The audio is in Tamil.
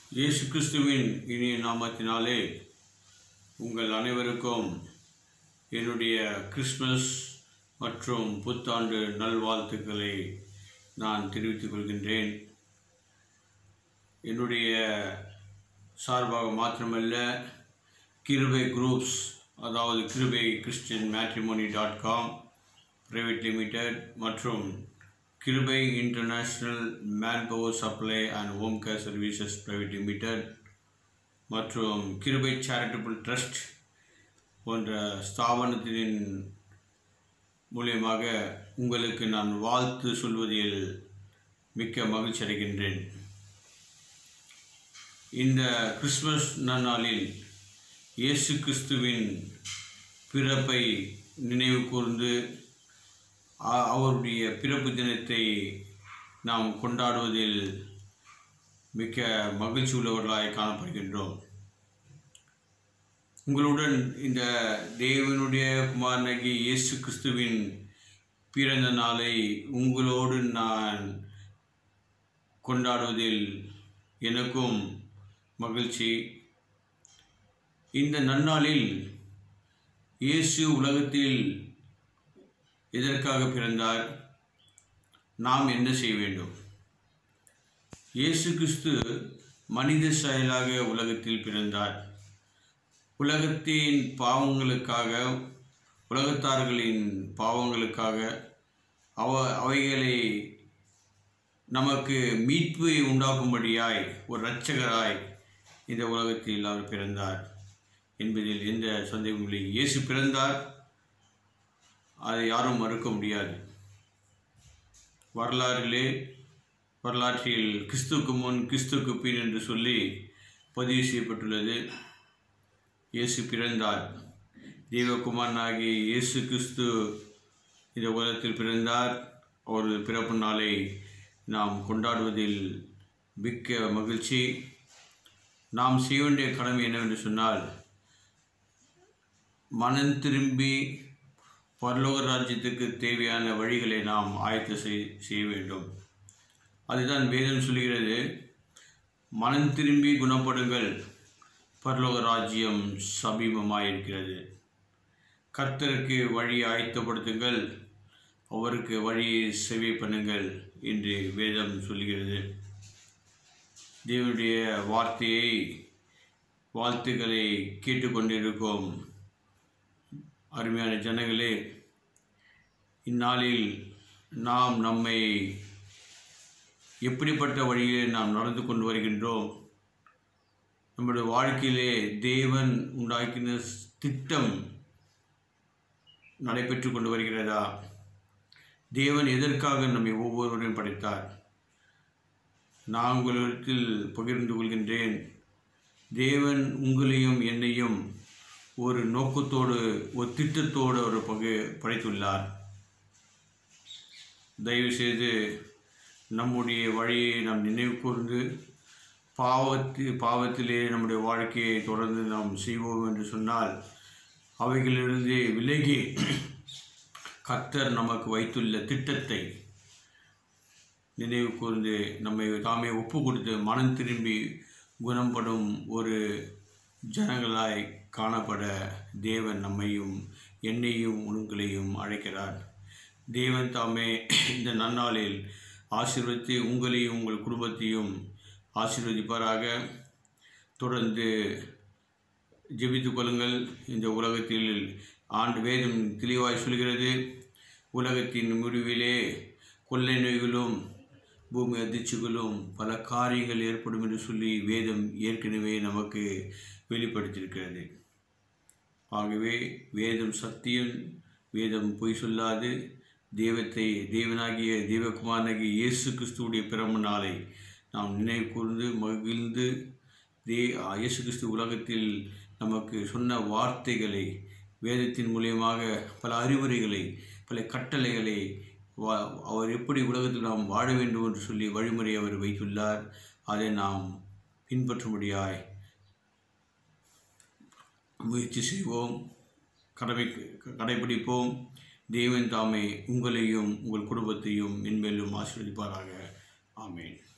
இயேசு கிறிஸ்துவின் இனிய நாமத்தினாலே உங்கள் அனைவருக்கும் என்னுடைய கிறிஸ்மஸ் மற்றும் புத்தாண்டு நல்வாழ்த்துக்களை நான் தெரிவித்துக் கொள்கின்றேன் என்னுடைய சார்பாக மாத்திரமல்ல கிருபை குரூப்ஸ் அதாவது Kirubai Christian matrimony dot com private limited மற்றும் Kirubai international man power supply and home care services private limited மற்றும் கிருபை சேரிட்டபிள் ட்ரஸ்ட் போன்ற ஸ்தாபனத்தின் மூலியமாக உங்களுக்கு நான் வாழ்த்து சொல்வதில் மிக்க மகிழ்ச்சி அடைகின்றேன் இந்த கிறிஸ்மஸ் நன்னாளில் இயேசு கிறிஸ்துவின் பிறப்பை நினைவு கூர்ந்து அ- அவருடைய பிறப்பு தினத்தை நாம் கொண்டாடுவதில் மிக்க மகிழ்ச்சி உள்ளவர்களாய் காணப்படுகின்றோம் உங்களுடன் இந்த தேவனுடைய குமாரனாகிய இயேசு கிறிஸ்துவின் பிறந்த நாளை உங்களோடு நான் கொண்டாடுவதில் எனக்கும் மகிழ்ச்சி இந்த நன்னாளில் இயேசு உலகத்தில் எதற்காக பிறந்தார் நாம் என்ன செய்ய வேண்டும் இயேசு கிறிஸ்து மனித செயலாக உலகத்தில் பிறந்தார் உலகத்தின் பாவங்களுக்காக உலகத்தார்களின் பாவங்களுக்காக அவ அவைகளை நமக்கு மீட்பை உண்டாக்கும்படியாய் ஒரு இரட்சகராய் இந்த உலகத்தில் அவர் பிறந்தார் என்பதில் எந்த சந்தேகமும் இல்லை இயேசு பிறந்தார் அதை யாரும் மறுக்க முடியாது வரலாறிலே வரலாற்றில் கிறிஸ்துக்கு முன் கிறிஸ்துக்கு பின் என்று சொல்லி பதிவு செய்யப்பட்டுள்ளது இயேசு பிறந்தார் தெய்வகுமாரனாகிய இயேசு கிறிஸ்து இந்த உலகத்தில் பிறந்தார் அவரது பிறப்பு நாளை நாம் கொண்டாடுவதில் மிக்க மகிழ்ச்சி நாம் செய்ய வேண்டிய கடமை என்னவென்று சொன்னால் மனம் திரும்பி பரலோக ராஜ்யத்துக்கு தேவையான வழிகளை நாம் ஆயத்த செய் செய்ய வேண்டும் அதுதான் வேதம் சொல்கிறது மனம் திரும்பி குணப்படுங்கள் பரலோக ராஜ்யம் சமீபமாயிருக்கிறது கர்த்தருக்கு வழி ஆயத்தப்படுத்துங்கள் அவருக்கு வழியை சேவை பண்ணுங்கள் என்று வேதம் சொல்கிறது தேவனுடைய வார்த்தையை வாழ்த்துக்களை கேட்டுக்கொண்டிருக்கும் அருமையான ஜனங்களே இந்நாளில் நாம் நம்மை எப்படிப்பட்ட வழியிலே நாம் நடந்து கொண்டு வருகின்றோம் நம்முடைய வாழ்க்கையிலே தேவன் உண்டாக்கின திட்டம் நடைபெற்று கொண்டு வருகிறதா தேவன் எதற்காக நம்மை ஒவ்வொருவரையும் படைத்தார் நான் உங்களிடத்தில் பகிர்ந்து கொள்கின்றேன் தேவன் உங்களையும் என்னையும் ஒரு நோக்கத்தோடு ஒரு திட்டத்தோடு ஒரு பகு படைத்துள்ளார் தயவுசெய்து நம்முடைய வழியை நாம் நினைவு கூர்ந்து பாவத்தி பாவத்திலே நம்முடைய வாழ்க்கையை தொடர்ந்து நாம் செய்வோம் என்று சொன்னால் அவைகளிலிருந்து விலகி கர்த்தர் நமக்கு வைத்துள்ள திட்டத்தை நினைவு கூர்ந்து நம்மை தாமே ஒப்பு கொடுத்து மனம் திரும்பி குணப்படும் ஒரு ஜனங்களாய் காணப்பட தேவன் நம்மையும் என்னையும் உங்களையும் அழைக்கிறார் தேவன் தாமே இந்த நன்னாளில் ஆசீர்வதித்து உங்களையும் உங்கள் குடும்பத்தையும் ஆசீர்வதிப்பாராக தொடர்ந்து ஜெபித்துக் கொள்ளுங்கள் இந்த உலகத்தில் ஆண்டு வேதம் தெளிவாய் சொல்கிறது உலகத்தின் முடிவிலே கொள்ளை நோய்களும் பூமி அதிர்ச்சிகளும் பல காரியங்கள் ஏற்படும் என்று சொல்லி வேதம் ஏற்கனவே நமக்கு வெளிப்படுத்தியிருக்கிறது ஆகவே வேதம் சத்தியம் வேதம் பொய் சொல்லாது தெய்வத்தை தேவனாகிய தெய்வகுமாரனாகிய இயேசு கிறிஸ்துவுடைய பிறந்த நாளை நாம் நினைவு கூர்ந்து மகிழ்ந்து தே இயேசு கிறிஸ்து உலகத்தில் நமக்கு சொன்ன வார்த்தைகளை வேதத்தின் மூலியமாக பல அறிவுரைகளை பல கட்டளைகளை வா- அவர் எப்படி உலகத்தில் நாம் வாழ வேண்டும் என்று சொல்லி வழிமுறை அவர் வைத்துள்ளார் அதை நாம் பின்பற்றும்படியாய் முயற்சி செய்வோம் கடமை கடைபிடிப்போம் தேவன் தாமே உங்களையும் உங்கள் குடும்பத்தையும் மென்மேலும் ஆசீர்வதிப்பாராக ஆமென்